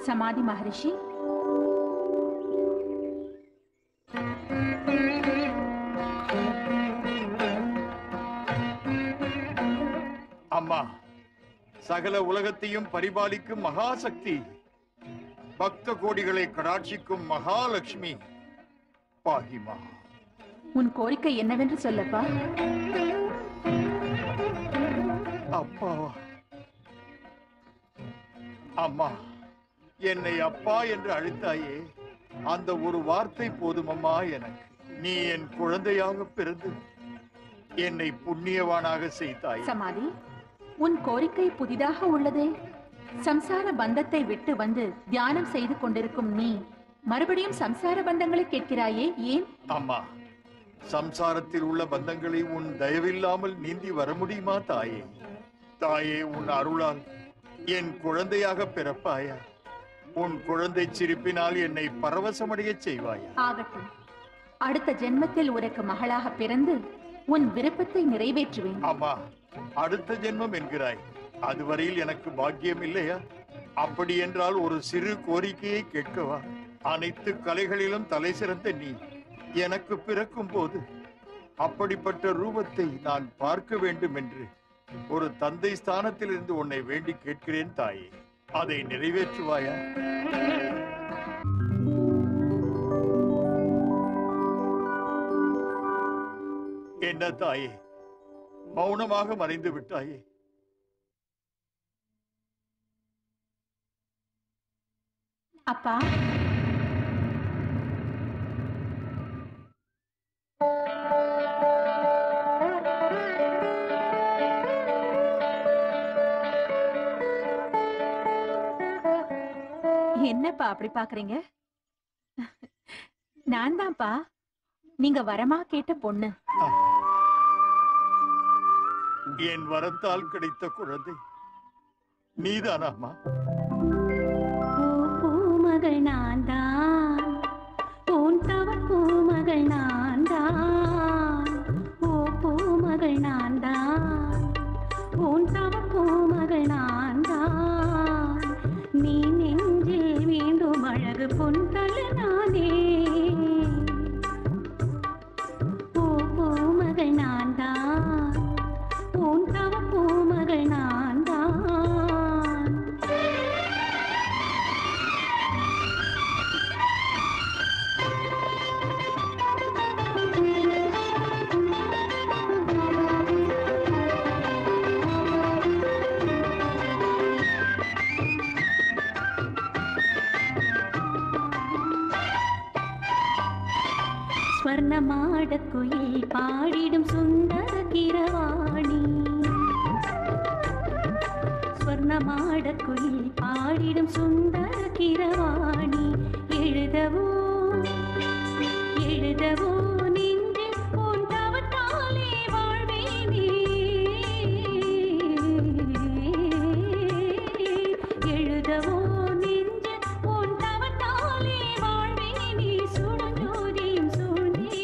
சமாதி மகரிஷி அம்மா சகல உலகத்தையும் பரிபாலிக்கும் மகாசக்தி பக்த கோடிகளை கடாட்சிக்கும் மகாலட்சுமி பாகிமா உன் கோரிக்கை என்னவென்று சொல்லப்பா அப்பாவா அம்மா என்னை அப்பா என்று அழைத்தாயே அந்த ஒரு வார்த்தை போதுமம்மா எனக்கு நீ என் குழந்தையாக பிறந்து என்னை புண்ணியவானாக செய்தாய் சமாதி உன் கோரிக்கை புதிதாக உள்ளதே சம்சார பந்தத்தை விட்டு வந்து தியானம் செய்து கொண்டிருக்கும் நீ மறுபடியும் சம்சார பந்தங்களை கேட்கிறாயே ஏன் அம்மா சம்சாரத்தில் உள்ள பந்தங்களை உன் தயவில்லாமல் நீந்தி வர முடியுமா தாயே தாயே உன் அருளால் என் குழந்தையாக பிறப்பாயா உன் குழந்தை சிரிப்பினால் என்னை பரவசமடையச் செய்வாயா ஆகட்டும் அடுத்த ஜென்மத்தில் உனக்கு மகளாக பிறந்து உன் விருப்பத்தை நிறைவேற்றுவேன் அம்மா அடுத்த ஜென்மம் என்கிறாய் அதுவரையில் எனக்கு பாக்கியம் இல்லையா அப்படி என்றால் ஒரு சிறு கோரிக்கையை கேட்கவா அனைத்து கலைகளிலும் தலை சிறந்த நீ எனக்கு பிறக்கும் போது அப்படிப்பட்ட ரூபத்தை நான் பார்க்க வேண்டும் என்று ஒரு தந்தை ஸ்தானத்தில் இருந்து உன்னை வேண்டி கேட்கிறேன் தாயே அதை நிறைவேற்றுவாயா என்ன தாயே மௌனமாக மறைந்து விட்டாயே அப்பா என்னப்பா அப்படி பாக்குறீங்க நான் தான்ப்பா நீங்க வரமா கேட்ட பொண்ணு என் வரத்தால் கிடைத்த குழந்தை நீதானாமா பூமகள் நான் தான் உன் தவ பூமகள் நான் தான் ஓ பூமகள் நான் தான் உன் தவ பூமகள் நான் தான் நீ நெஞ்சில் வேண்டும் அழகு பொன் தல நானே ஓ பூமகள் நான் தான் உன் தவ பூமகள் நான் தான் ஸ்வர்ணமாட குயில் பாடிடும் சுந்தர கிரவாணி ஸ்வர்ணமாட குயில் பாடிடும் சுந்தர கிரவாணி எழுதவோ எழுதவோ நின்று உன் தவத்தாலே வாழ்வேனே எழுதவோ நின்று உன் தவத்தாலே வாழ்வேனே சுடஞ்சோதியும் சூழ்ந்தே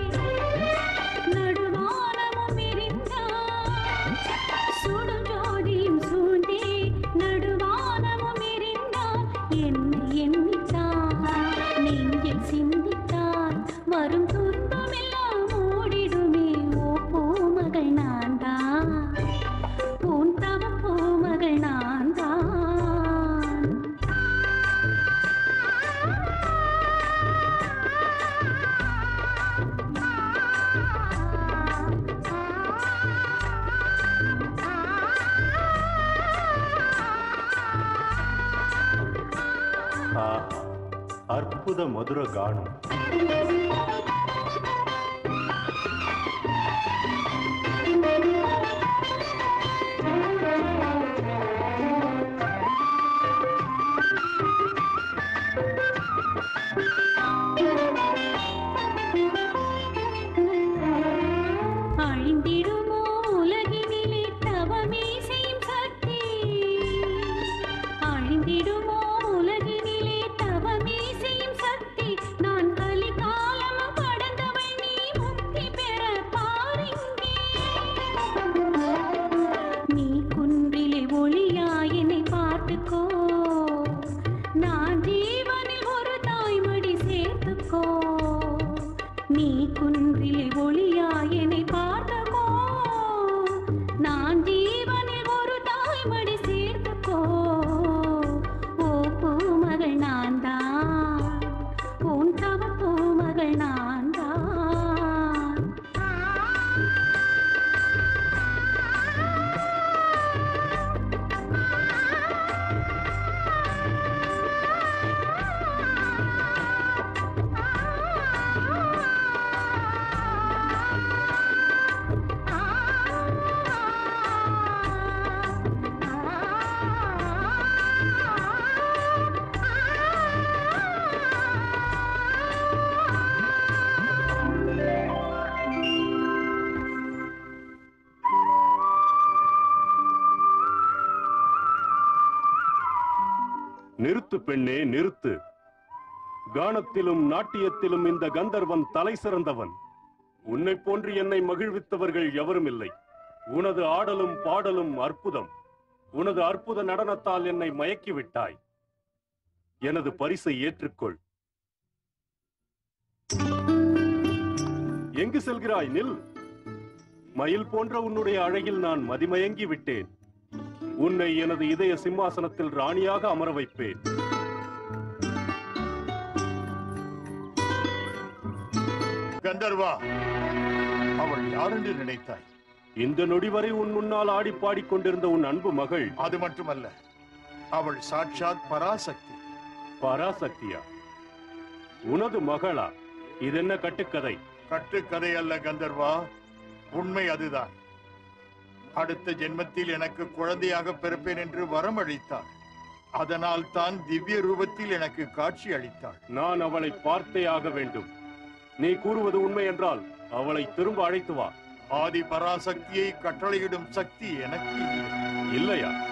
நடுவானமும் எரிந்தான் சுடஞ்சோதியும் சூழ்ந்தே நடுவானமும் எரிந்தான் என்னை எண்ணித்தான் நெஞ்சில் சிந்தித்தான் வரும் துன்பமெல்லாம் ஓடிடுமே ஓ பூமகள் நான் தான் உன் தவ பூமகள் நான் தான் ஆ, அற்புத மதுர கானம் அழிந்திடுமோ உலகினிலே தவமே செய்யும் சக்தி அழிந்திடுமோ உலகினிலே தவமே செய்யும் சக்தி நான் கலிகாலம் கடந்தவள் நீ நீ குன்றில் ஒளியா என்னை பார்த்தகோ நான் ஜீவனில் ஒரு தாய்மடி சேர்த்துக்கோ ஓ பூமகள் நான் தான் உன் தவ பூமகள் நான் தான் நிறுத்து பெண்ணே நிறுத்து கானத்திலும் நாட்டியத்திலும் இந்த கந்தர்வன் தலை சிறந்தவன் உன்னை போன்று என்னை மகிழ்வித்தவர்கள் எவரும் இல்லை உனது ஆடலும் பாடலும் அற்புதம் உனது அற்புத நடனத்தால் என்னை மயக்கி விட்டாய் எனது பரிசை ஏற்றுக்கொள் எங்கு செல்கிறாய் நில் மயில் போன்ற உன்னுடைய அழகில் நான் மதிமயங்கி விட்டேன் உன்னை எனது இதய சிம்மாசனத்தில் ராணியாக அமர வைப்பேன் கந்தர்வா அவள் யாரென்று நினைத்தாய் இந்த நொடி வரை உன் முன்னால் ஆடி பாடிக் கொண்டிருந்த உன் அன்பு மகள் அது மட்டுமல்ல அவள் சாட்சாத் பராசக்தி பராசக்தியா உனது மகளா இதென்ன கட்டுக்கதை கட்டுக்கதை அல்ல கந்தர்வா உண்மை அதுதான் அடுத்த ஜென்மத்தில் எனக்கு குழந்தையாக பிறப்பேன் என்று வரம் அளித்தாள் அதனால் தான் திவ்ய ரூபத்தில் எனக்கு காட்சி அளித்தாள் நான் அவளை பார்த்தே ஆக வேண்டும் நீ கூறுவது உண்மை என்றால் அவளை திரும்ப அழைத்து வா ஆதி பராசக்தியை கட்டளையிடும் சக்தி எனக்கு இல்லை. இல்லையா